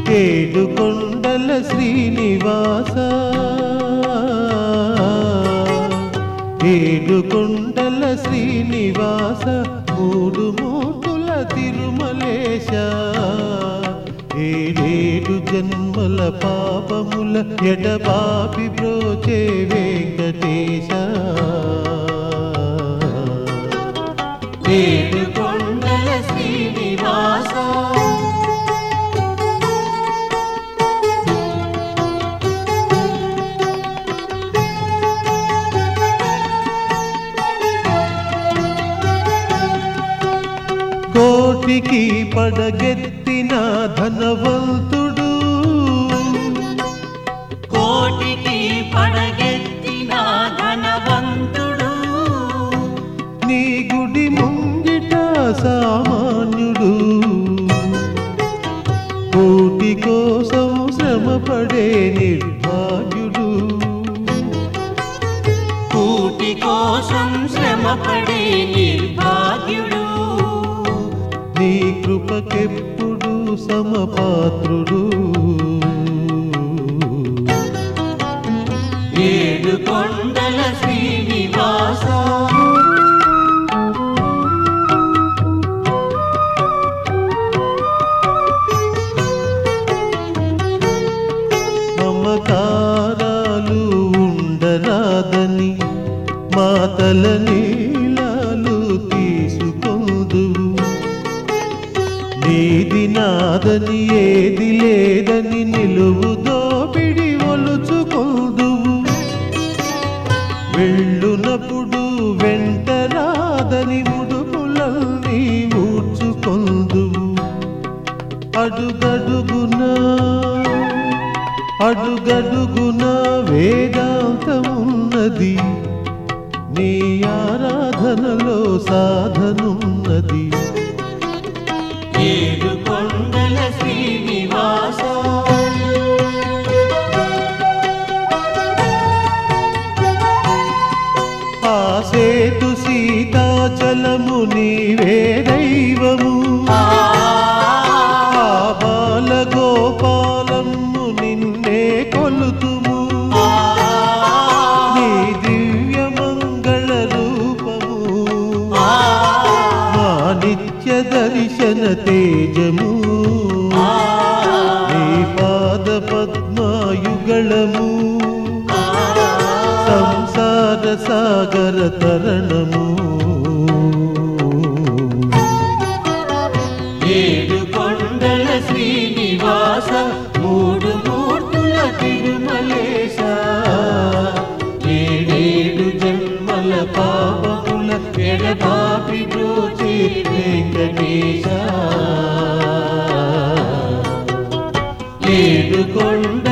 ఏడు కొండల శ్రీనివాస ఏడు కొండల శ్రీనివాస మూడు మూటుల తిరుమలేశ ఏడేడు జన్మల పాపముల ఎడబాపి బ్రోచే వెంకటేశ ఏడు కొండల శ్రీనివాస కోటికి పడగెత్తిన ధనవంతుడు కోటికి పడగెత్తిన ధనవంతుడు నీ గుడి ముంగిట సామాన్యుడు కోటి కోసం శ్రమపడే నిర్భాగ్యుడు కూటి కోసం శ్రమపడే నిర్భాగ్యుడు నీ కృపకెప్పుడు సమపాత్రుడు ఏడు కొండల శ్రీనివాస మమకారాలు ఉండరాదని మాతల నీలాలు తీసుకొందువు నీది నాదని ఏది లేదని నిలువు దోపిడి ఒలుచుకొందువు వెళ్ళునప్పుడు వెంట రాదని ముడుపులన్నీ ఊడ్చుకొందువు అడుగడుగునా అడుగడుగున వేదాంతమున్నది నీ ఆరాధనలో సాధనున్నది ఏడు కొండల శ్రీనివాస ఆ సేతు సీతాచలము నీవే దైవము ఆ ఆ బాల గోపాలము నిన్నే కొలుతుము నీ దివ్య మంగళ రూపము మా నిత్య దర్శన తేజము నీ పాద పద్మాయుగళము సంసార సాగర తరణము ఏడు కొండల శ్రీనివాస మూడు మూర్తుల తిరుమలేశ ఏడేడు జన్మల పాపముల ఎడబాపి బ్రోచి వెంకటేశ ఏడు కొండ